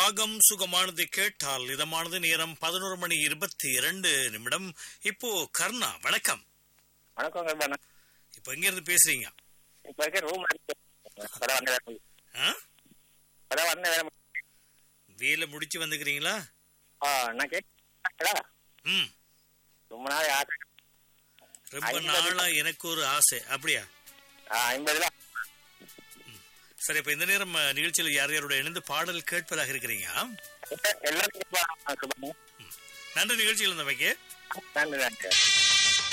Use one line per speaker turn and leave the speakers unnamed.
ராகம் சுகமானது கேட்டால் இதமானது நேரம் பதினோரு மணி இருபத்தி இரண்டு நிமிடம் இப்போ கர்ணா வணக்கம்
வணக்கம் கல்பானா
இப்போ எங்க இருந்து பேசுறீங்க
இப்ப இருக்க ரூம் படம் வந்த வேலை
ஆ?
படம் வந்த வேலை
வேலை முடிச்சு வந்துக்கிறீங்களா
ஆ நான் கேட்டா
ம்
ரொம்ப நாள் ஆசை
ரொம்ப
ஐம்பது.
நாளா எனக்கு ஒரு ஆசை அப்படியா
ஆ, ஐம்பதுல
சரி இப்ப இந்த நேரம் அஹ், நிகழ்ச்சியில யார் யாரோட இணைந்து பாடல் கேட்பதாக இருக்கிறீங்க
எல்லாரும்
நன்றி நிகழ்ச்சியில் இருந்தவைக்கு
நன்றி நன்றி